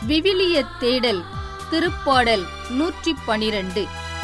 விவிலிய தேடல் திருப்பாடல் நூற்றி பனிரண்டு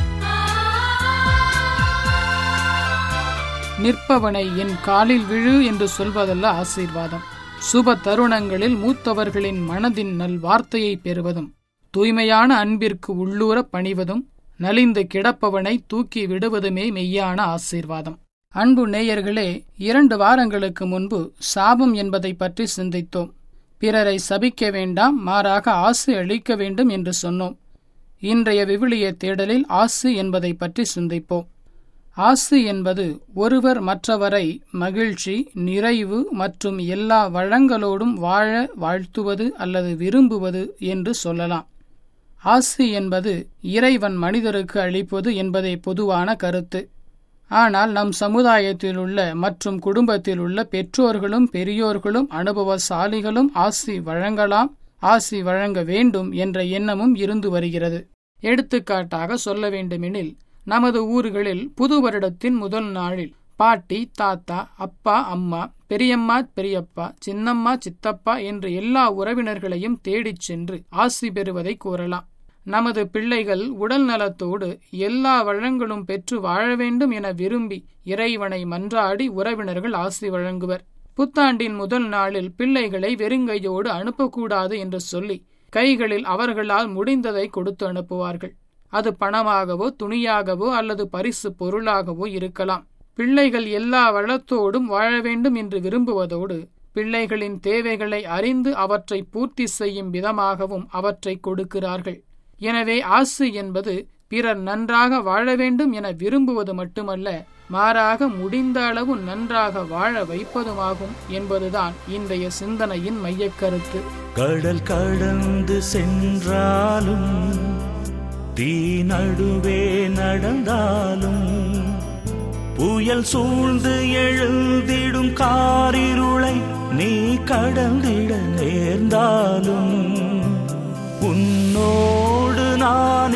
நிற்பவனை என் காலில் விழு என்று சொல்வதல்ல ஆசீர்வாதம் சுப தருணங்களில் மூத்தவர்களின் மனதின் நல் வார்த்தையை பெறுவதும் தூய்மையான அன்பிற்கு உள்ளூர பணிவதும் நலிந்து கிடப்பவனை தூக்கி விடுவதுமே மெய்யான ஆசீர்வாதம் அன்பு நேயர்களே இரண்டு வாரங்களுக்கு முன்பு சாபம் என்பதை பற்றி சிந்தித்தோம் பிறரை சபிக்க வேண்டாம் மாறாக ஆசை அளிக்க வேண்டும் என்று சொன்னோம் இன்றைய விவிலிய தேடலில் ஆசு என்பதை பற்றி சிந்திப்போம் ஆசு என்பது ஒருவர் மற்றவரை மகிழ்ச்சி நிறைவு மற்றும் எல்லா வளங்களோடும் வாழ வாழ்த்துவது அல்லது விரும்புவது என்று சொல்லலாம் ஆசு என்பது இறைவன் மனிதருக்கு அளிப்பது என்பதே பொதுவான கருத்து ஆனால் நம் சமுதாயத்தில் உள்ள மற்றும் குடும்பத்தில் உள்ள பெற்றோர்களும் பெரியோர்களும் அனுபவசாலிகளும் ஆசி வழங்கலாம் ஆசி வழங்க வேண்டும் என்ற எண்ணமும் இருந்து வருகிறது எடுத்துக்காட்டாக சொல்ல வேண்டுமெனில் நமது ஊர்களில் புது வருடத்தின் முதல் நாளில் பாட்டி தாத்தா அப்பா அம்மா பெரியம்மா பெரியப்பா சின்னம்மா சித்தப்பா என்று எல்லா உறவினர்களையும் தேடிச் சென்று ஆசி பெறுவதை கூறலாம் நமது பிள்ளைகள் உடல் நலத்தோடு எல்லா வளங்களும் பெற்று வாழ வேண்டும் என விரும்பி இறைவனை மன்றாடி உறவினர்கள் ஆசி வழங்குவர் புத்தாண்டின் முதல் நாளில் பிள்ளைகளை வெறுங்கையோடு அனுப்பக்கூடாது என்று சொல்லி கைகளில் அவர்களால் முடிந்ததை கொடுத்து அனுப்புவார்கள் அது பணமாகவோ துணியாகவோ அல்லது பரிசு பொருளாகவோ இருக்கலாம் பிள்ளைகள் எல்லா வளத்தோடும் வாழ வேண்டும் என்று விரும்புவதோடு பிள்ளைகளின் தேவைகளை அறிந்து அவற்றை பூர்த்தி செய்யும் விதமாகவும் அவற்றை கொடுக்கிறார்கள் எனவே ஆசு என்பது பிறர் நன்றாக வாழ வேண்டும் என விரும்புவது மட்டுமல்ல மாறாக முடிந்த அளவு நன்றாக வாழ வைப்பதுமாகும் என்பதுதான் இன்றைய சிந்தனையின் மையக்கருத்து கடல் கடந்து சென்றாலும் தீ நடுவே நடந்தாலும் புயல் சூழ்ந்து எழுந்திடும் காரிருளை நீ கடந்திட நேர்ந்தாலும் உன்னோடு நான்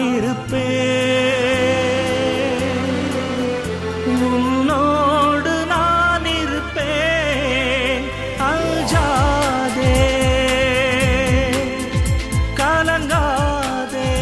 இருப்பேன் உன்னோடு நான் இருப்பேன் அஞ்சாதே கலங்காதே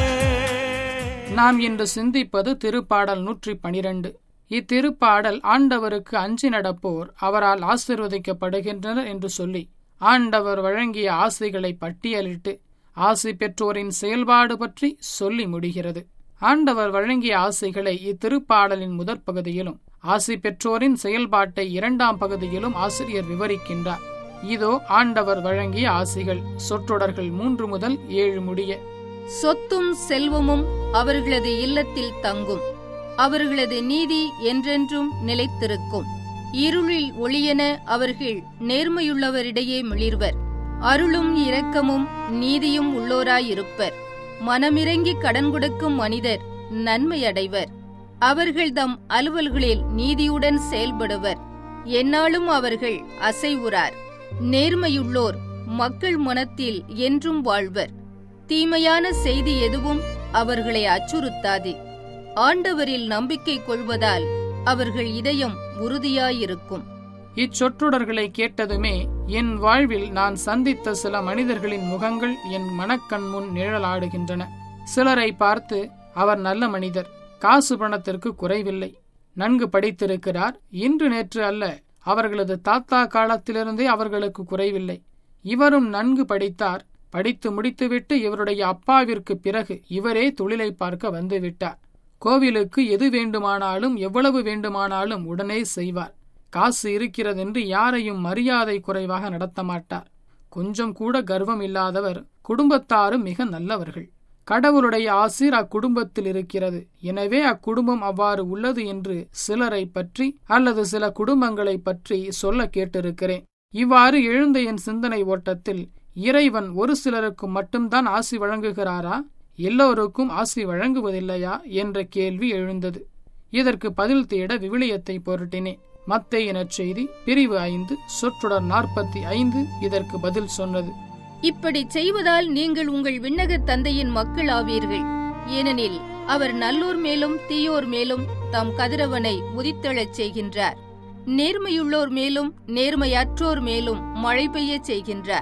நாம் இன்று சிந்திப்பது திருப்பாடல் நூற்றி பனிரெண்டு இத்திருப்பாடல் ஆண்டவருக்கு அஞ்சி நடப்போர் அவரால் ஆசிர்வதிக்கப்படுகின்றனர் என்று சொல்லி ஆண்டவர் வழங்கிய ஆசைகளை பட்டியலிட்டு ஆசை பெற்றோரின் செயல்பாடு பற்றி சொல்லி முடிகிறது ஆண்டவர் வழங்கிய ஆசைகளை இத்திருப்பாடலின் முதற் பகுதியிலும் ஆசை பெற்றோரின் செயல்பாட்டை இரண்டாம் பகுதியிலும் ஆசிரியர் விவரிக்கின்றார் இதோ ஆண்டவர் வழங்கிய ஆசைகள் சொற்றொடர்கள் மூன்று முதல் ஏழு முடிய சொத்தும் செல்வமும் அவர்களது இல்லத்தில் தங்கும் அவர்களது நீதி என்றென்றும் நிலைத்திருக்கும் இருளில் ஒளியென அவர்கள் நேர்மையுள்ளவரிடையே மிளிர்வர் அருளும் இரக்கமும் நீதியும் உள்ளோராயிருப்பர் மனமிறங்கி கடன் கொடுக்கும் மனிதர் நன்மை அடைவர் அவர்கள் தம் அலுவல்களில் நீதியுடன் செயல்படுவர் எந்நாளும் அவர்கள் அசைவுறார் நேர்மையுள்ளோர் மக்கள் மனத்தில் என்றும் வாழ்வர் தீமையான செய்தி எதுவும் அவர்களை அச்சுறுத்தாது ஆண்டவரில் நம்பிக்கை கொள்வதால் அவர்கள் இதயம் உறுதியாயிருக்கும் இச்சொற்றொடர்களை கேட்டதுமே என் வாழ்வில் நான் சந்தித்த சில மனிதர்களின் முகங்கள் என் மனக்கண் முன் நிழலாடுகின்றன சிலரை பார்த்து அவர் நல்ல மனிதர் காசு பணத்திற்கு குறைவில்லை நன்கு படித்திருக்கிறார் இன்று நேற்று அல்ல அவர்களது தாத்தா காலத்திலிருந்தே அவர்களுக்கு குறைவில்லை இவரும் நன்கு படித்தார் படித்து முடித்துவிட்டு இவருடைய அப்பாவிற்கு பிறகு இவரே தொழிலை பார்க்க வந்துவிட்டார் கோவிலுக்கு எது வேண்டுமானாலும் எவ்வளவு வேண்டுமானாலும் உடனே செய்வார் காசு இருக்கிறதென்று யாரையும் மரியாதை குறைவாக நடத்த மாட்டார் கொஞ்சம் கூட கர்வம் இல்லாதவர் குடும்பத்தாரும் மிக நல்லவர்கள் கடவுளுடைய ஆசீர் அக்குடும்பத்தில் இருக்கிறது எனவே அக்குடும்பம் அவ்வாறு உள்ளது என்று சிலரை பற்றி அல்லது சில குடும்பங்களை பற்றி சொல்ல கேட்டிருக்கிறேன் இவ்வாறு எழுந்த என் சிந்தனை ஓட்டத்தில் இறைவன் ஒரு சிலருக்கு மட்டும்தான் ஆசி வழங்குகிறாரா எல்லோருக்கும் ஆசி வழங்குவதில்லையா என்ற கேள்வி எழுந்தது இதற்கு பதில் தேட விவிலியத்தை பொருட்டினேன் மத்தேய நற்செய்தி பிரிவு ஐந்து சொற்றொடர் நாற்பத்தி ஐந்து இதற்கு பதில் சொன்னது இப்படி செய்வதால் நீங்கள் உங்கள் விண்ணக தந்தையின் மக்கள் ஆவீர்கள் ஏனெனில் அவர் நல்லோர் மேலும் தீயோர் மேலும் தம் கதிரவனை உதித்தெழச் செய்கின்றார் நேர்மையுள்ளோர் மேலும் நேர்மையற்றோர் மேலும் மழை பெய்யச் செய்கின்றார்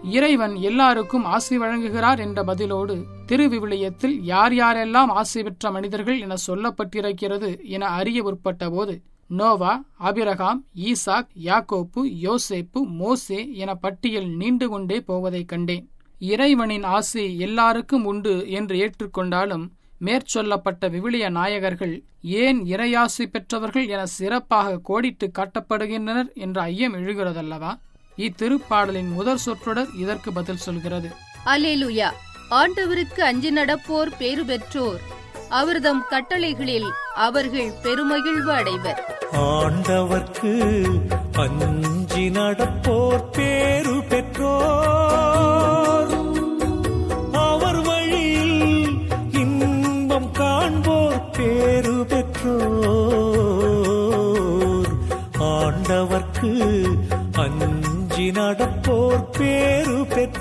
இறைவன் எல்லாருக்கும் ஆசி வழங்குகிறார் என்ற பதிலோடு திருவிவிலியத்தில் யார் யாரெல்லாம் ஆசி பெற்ற மனிதர்கள் என சொல்லப்பட்டிருக்கிறது என அறிய முற்பட்ட போது நோவா அபிரகாம் ஈசாக் யாக்கோப்பு யோசேப்பு மோசே என பட்டியல் நீண்டு கொண்டே போவதைக் கண்டேன் இறைவனின் ஆசி எல்லாருக்கும் உண்டு என்று ஏற்றுக்கொண்டாலும் மேற்சொல்லப்பட்ட விவிலிய நாயகர்கள் ஏன் இறையாசி பெற்றவர்கள் என சிறப்பாக கோடிட்டு காட்டப்படுகின்றனர் என்ற ஐயம் எழுகிறதல்லவா இத்திருப்பாடலின் முதற் சொற்றொடர் இதற்கு பதில் சொல்கிறது அலேலுயா ஆண்டவருக்கு அஞ்சி நடப்போர் பேறு பெற்றோர் அவர்தம் கட்டளைகளில் அவர்கள் பெருமகிழ்வு அடைவர் ஆண்டவர்க்கு அஞ்சி நடப்போர் பேரு பெற்றோர் அவர் வழியில் இன்பம் காண்போர் பேரு பெற்றோர் ஆண்டவர்க்கு அஞ்சி நடப்போர் பேரு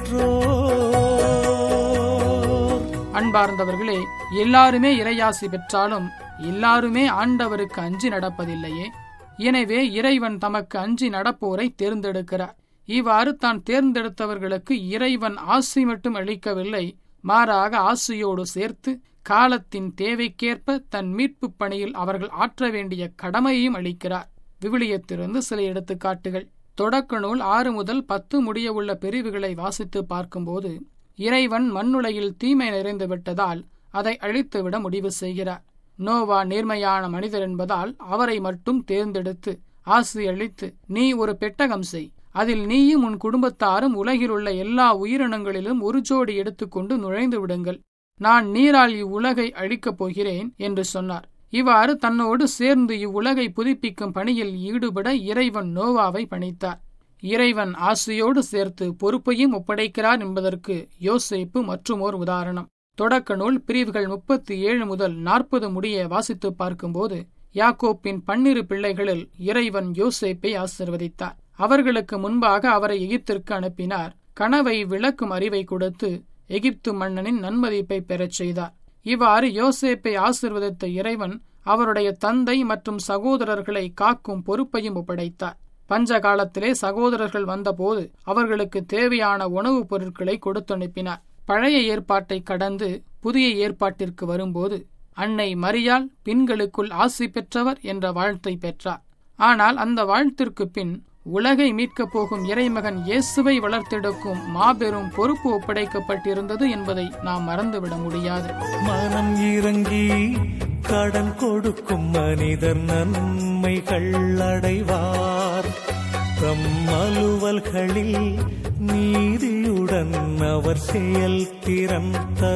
பெற்றோர் அன்பார்ந்தவர்களே எல்லாருமே இறையாசி பெற்றாலும் எல்லாருமே ஆண்டவருக்கு அஞ்சி நடப்பதில்லையே எனவே இறைவன் தமக்கு அஞ்சி நடப்போரை தேர்ந்தெடுக்கிறார் இவ்வாறு தான் தேர்ந்தெடுத்தவர்களுக்கு இறைவன் ஆசி மட்டும் அளிக்கவில்லை மாறாக ஆசியோடு சேர்த்து காலத்தின் தேவைக்கேற்ப தன் மீட்புப் பணியில் அவர்கள் ஆற்ற வேண்டிய கடமையையும் அளிக்கிறார் விவிலியத்திலிருந்து சில எடுத்துக்காட்டுகள் தொடக்க நூல் ஆறு முதல் பத்து முடிய உள்ள பிரிவுகளை வாசித்து பார்க்கும்போது இறைவன் மண்ணுலையில் தீமை நிறைந்து விட்டதால் அதை அழித்துவிட முடிவு செய்கிறார் நோவா நேர்மையான மனிதர் என்பதால் அவரை மட்டும் தேர்ந்தெடுத்து ஆசி அளித்து நீ ஒரு பெட்டகம் செய் அதில் நீயும் உன் குடும்பத்தாரும் உலகிலுள்ள எல்லா உயிரினங்களிலும் ஒரு ஜோடி எடுத்துக்கொண்டு நுழைந்து விடுங்கள் நான் நீரால் இவ்வுலகை அழிக்கப் போகிறேன் என்று சொன்னார் இவ்வாறு தன்னோடு சேர்ந்து இவ்வுலகை புதுப்பிக்கும் பணியில் ஈடுபட இறைவன் நோவாவை பணித்தார் இறைவன் ஆசையோடு சேர்த்து பொறுப்பையும் ஒப்படைக்கிறார் என்பதற்கு யோசேப்பு மற்றுமோர் உதாரணம் தொடக்க நூல் பிரிவுகள் முப்பத்தி ஏழு முதல் நாற்பது முடிய வாசித்து பார்க்கும்போது யாக்கோப்பின் பன்னிரு பிள்ளைகளில் இறைவன் யோசேப்பை ஆசிர்வதித்தார் அவர்களுக்கு முன்பாக அவரை எகிப்திற்கு அனுப்பினார் கனவை விளக்கும் அறிவை கொடுத்து எகிப்து மன்னனின் நன்மதிப்பை பெறச் செய்தார் இவ்வாறு யோசேப்பை ஆசிர்வதித்த இறைவன் அவருடைய தந்தை மற்றும் சகோதரர்களை காக்கும் பொறுப்பையும் ஒப்படைத்தார் பஞ்ச காலத்திலே சகோதரர்கள் வந்தபோது அவர்களுக்கு தேவையான உணவுப் பொருட்களை கொடுத்தனுப்பினார் பழைய ஏற்பாட்டை கடந்து புதிய ஏற்பாட்டிற்கு வரும்போது அன்னை மரியாள் பெண்களுக்குள் ஆசி பெற்றவர் என்ற வாழ்த்தை பெற்றார் ஆனால் அந்த வாழ்த்திற்கு பின் உலகை மீட்கப் போகும் இறைமகன் இயேசுவை வளர்த்தெடுக்கும் மாபெரும் பொறுப்பு ஒப்படைக்கப்பட்டிருந்தது என்பதை நாம் மறந்துவிட முடியாது மனம் இறங்கி கடன் கொடுக்கும் மனிதர் நன்மைகள் அடைவார் தம் அலுவல்களில் நீதியுடன் அவர் செயல் திறன்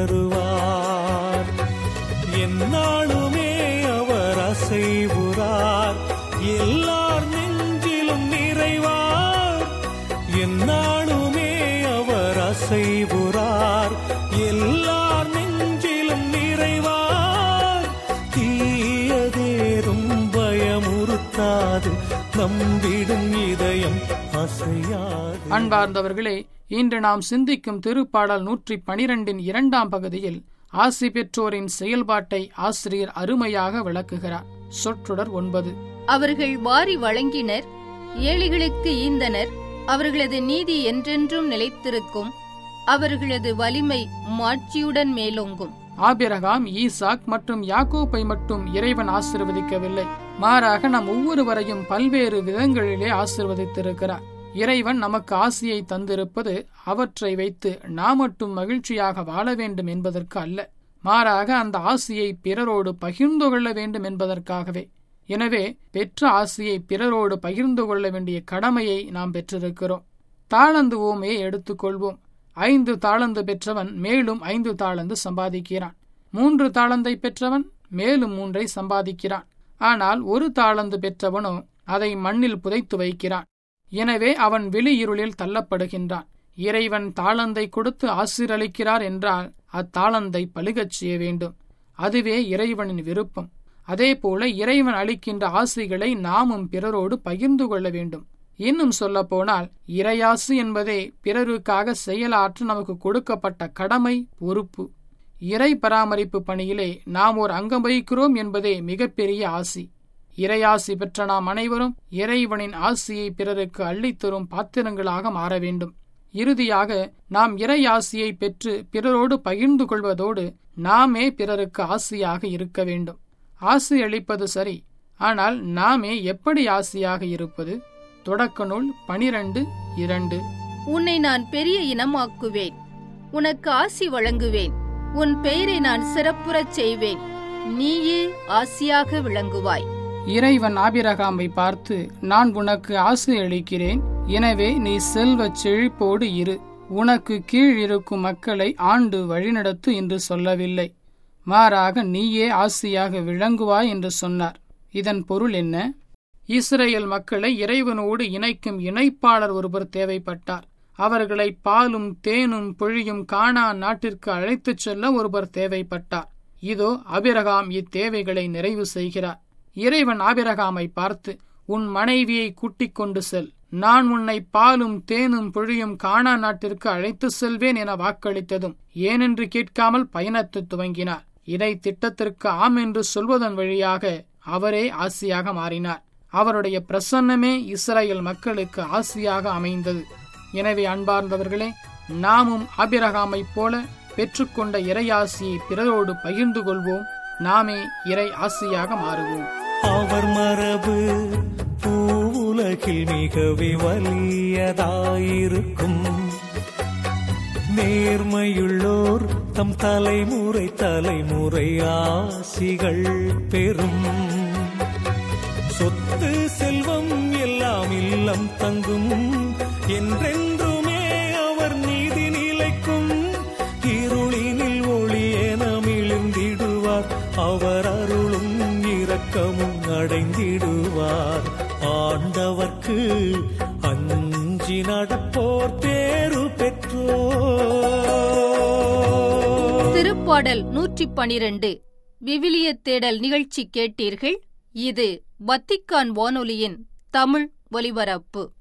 தருவார் எந்நாளுமே அவர் அசைவுறார் எல்லார் நெஞ்சிலும் நிறைவார் எந்நாளுமே அவர் அசைவுறார் எல்லார் நெஞ்சிலும் நிறைவார் தீயதேறும் பயமுறுத்தாது நம்பிடும் இதயம் அசையாது அன்பார்ந்தவர்களே இன்று நாம் சிந்திக்கும் திருப்பாடல் நூற்றி பனிரெண்டின் இரண்டாம் பகுதியில் ஆசி பெற்றோரின் செயல்பாட்டை ஆசிரியர் அருமையாக விளக்குகிறார் சொற்றொடர் ஒன்பது அவர்கள் வாரி வழங்கினர் ஏழைகளுக்கு ஈந்தனர் அவர்களது நீதி என்றென்றும் நிலைத்திருக்கும் அவர்களது வலிமை மாட்சியுடன் மேலோங்கும் ஆபிரகாம் ஈசாக் மற்றும் யாக்கோப்பை மட்டும் இறைவன் ஆசிர்வதிக்கவில்லை மாறாக நம் ஒவ்வொருவரையும் பல்வேறு விதங்களிலே ஆசிர்வதித்திருக்கிறார் இறைவன் நமக்கு ஆசியை தந்திருப்பது அவற்றை வைத்து நாம் மட்டும் மகிழ்ச்சியாக வாழ வேண்டும் என்பதற்கு அல்ல மாறாக அந்த ஆசியை பிறரோடு பகிர்ந்து கொள்ள வேண்டும் என்பதற்காகவே எனவே பெற்ற ஆசியை பிறரோடு பகிர்ந்து கொள்ள வேண்டிய கடமையை நாம் பெற்றிருக்கிறோம் தாளந்து ஓமையை எடுத்துக்கொள்வோம் ஐந்து தாளந்து பெற்றவன் மேலும் ஐந்து தாளந்து சம்பாதிக்கிறான் மூன்று தாளந்தை பெற்றவன் மேலும் மூன்றை சம்பாதிக்கிறான் ஆனால் ஒரு தாளந்து பெற்றவனோ அதை மண்ணில் புதைத்து வைக்கிறான் எனவே அவன் வெளியிருளில் தள்ளப்படுகின்றான் இறைவன் தாளந்தை கொடுத்து ஆசீரளிக்கிறார் என்றால் அத்தாளந்தை பழுகச் செய்ய வேண்டும் அதுவே இறைவனின் விருப்பம் அதேபோல இறைவன் அளிக்கின்ற ஆசைகளை நாமும் பிறரோடு பகிர்ந்து கொள்ள வேண்டும் இன்னும் சொல்லப்போனால் இறையாசு என்பதே பிறருக்காக செயலாற்ற நமக்கு கொடுக்கப்பட்ட கடமை பொறுப்பு இறை பராமரிப்பு பணியிலே நாம் ஒரு அங்கம் வகிக்கிறோம் என்பதே மிகப்பெரிய ஆசி இறையாசி பெற்ற நாம் அனைவரும் இறைவனின் ஆசியை பிறருக்கு அள்ளித்தரும் பாத்திரங்களாக மாற வேண்டும் இறுதியாக நாம் இறை ஆசியை பெற்று பிறரோடு பகிர்ந்து கொள்வதோடு நாமே பிறருக்கு ஆசியாக இருக்க வேண்டும் ஆசி அளிப்பது சரி ஆனால் நாமே எப்படி ஆசியாக இருப்பது தொடக்க நூல் பனிரெண்டு இரண்டு உன்னை நான் பெரிய இனமாக்குவேன் உனக்கு ஆசி வழங்குவேன் உன் பெயரை நான் சிறப்புறச் செய்வேன் நீயே ஆசியாக விளங்குவாய் இறைவன் ஆபிரகாமை பார்த்து நான் உனக்கு ஆசை அளிக்கிறேன் எனவே நீ செல்வச் செழிப்போடு இரு உனக்கு கீழ் இருக்கும் மக்களை ஆண்டு வழிநடத்து என்று சொல்லவில்லை மாறாக நீயே ஆசியாக விளங்குவாய் என்று சொன்னார் இதன் பொருள் என்ன இஸ்ரேல் மக்களை இறைவனோடு இணைக்கும் இணைப்பாளர் ஒருவர் தேவைப்பட்டார் அவர்களை பாலும் தேனும் பொழியும் காணா நாட்டிற்கு அழைத்துச் செல்ல ஒருவர் தேவைப்பட்டார் இதோ அபிரகாம் இத்தேவைகளை நிறைவு செய்கிறார் இறைவன் ஆபிரகாமை பார்த்து உன் மனைவியை கூட்டிக் கொண்டு செல் நான் உன்னை பாலும் தேனும் பொழியும் காணா நாட்டிற்கு அழைத்து செல்வேன் என வாக்களித்ததும் ஏனென்று கேட்காமல் பயணத்தை துவங்கினார் இதை திட்டத்திற்கு ஆம் என்று சொல்வதன் வழியாக அவரே ஆசியாக மாறினார் அவருடைய பிரசன்னமே இஸ்ரேல் மக்களுக்கு ஆசியாக அமைந்தது எனவே அன்பார்ந்தவர்களே நாமும் ஆபிரகாமைப் போல பெற்றுக்கொண்ட இறையாசியை பிறரோடு பகிர்ந்து கொள்வோம் நாமே இறை ஆசியாக மாறுவோம் அவர் மரபு பூவுலகில் மிகவே வலியதாயிருக்கும் நேர்மையுள்ளோர் தம் தலைமுறை தலைமுறை ஆசிகள் பெறும் சொத்து செல்வம் எல்லாம் இல்லம் தங்கும் என்றென்றுமே அவர் நீதி நிலைக்கும் இருளினில் ஒளி என மிளிர்ந்திடுவார் அவர் அருளும் இரக்கமும் அடைந்திடுவார் ஆண்டவர்க்கு அஞ்சி நடப்போர் தேரு பெற்றோர் திருப்பாடல் நூற்றி பனிரெண்டு விவிலிய தேடல் நிகழ்ச்சி கேட்டீர்கள் இது வத்திக்கான் வானொலியின் தமிழ் ஒலிபரப்பு